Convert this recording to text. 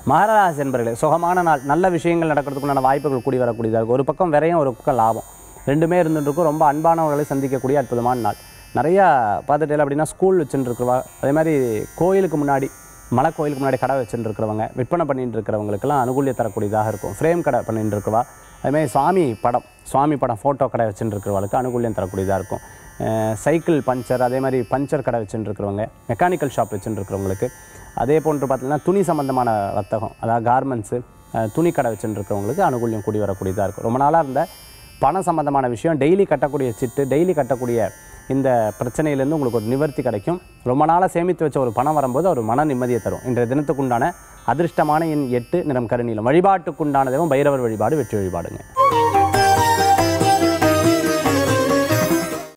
மகராசி என்பர்களே சுகமான நாள் நல்ல விஷயங்கள் நடக்கிறதுக்குண்டான வாய்ப்புகள் கூடி வரக்கூடியதாக இருக்கும் ஒரு பக்கம் விரையும் ஒரு பக்கம் லாபம் ரெண்டுமே இருந்துட்டு இருக்கும் ரொம்ப அன்பானவர்களை சந்திக்கக்கூடிய அற்புதமான நாள் நிறையா பார்த்துட்டு அப்படின்னா ஸ்கூல் வச்சுட்டு இருக்கிறவா அதே மாதிரி கோயிலுக்கு முன்னாடி மலை கோயிலுக்கு முன்னாடி கடை வச்சுட்டு இருக்கிறவங்க விற்பனை பண்ணிட்டு இருக்கிறவங்களுக்கெல்லாம் அனுகூலியம் தரக்கூடியதாக இருக்கும் ஃப்ரேம் கடை பண்ணிட்டு இருக்கிறவா அதேமாதிரி சாமி படம் சுவாமி படம் ஃபோட்டோ கடை வச்சுட்டு இருக்கிறவங்களுக்கு அனுகூலியம் தரக்கூடியதாக இருக்கும் அஹ் சைக்கிள் பஞ்சர் அதே மாதிரி பஞ்சர் கடை வச்சுட்டு இருக்கிறவங்க மெக்கானிக்கல் ஷாப் வச்சுட்டு இருக்கிறவங்களுக்கு அதே போன்று பார்த்தீங்கன்னா துணி சம்பந்தமான வர்த்தகம் அதாவது கார்மெண்ட்ஸு துணி கடை வச்சுட்டு இருக்கிறவங்களுக்கு அனுகூலியம் கூடி வரக்கூடியதாக இருக்கும் ரொம்ப நாளாக இருந்த பணம் சம்பந்தமான விஷயம் டெய்லி கட்டக்கூடிய சிட்டு டெய்லி கட்டக்கூடிய இந்த பிரச்சனையிலேருந்து உங்களுக்கு ஒரு நிவர்த்தி கிடைக்கும் ரொம்ப நாளாக சேமித்து வச்ச ஒரு பணம் வரும்போது ஒரு மன நிம்மதியை தரும் இன்றைய தினத்துக்குண்டான அதிர்ஷ்டமான எண் எட்டு நிறம் கருநீலம் வழிபாட்டுக்குண்டான தெய்வம் பைரவர் வழிபாடு வெற்றி வழிபாடுங்க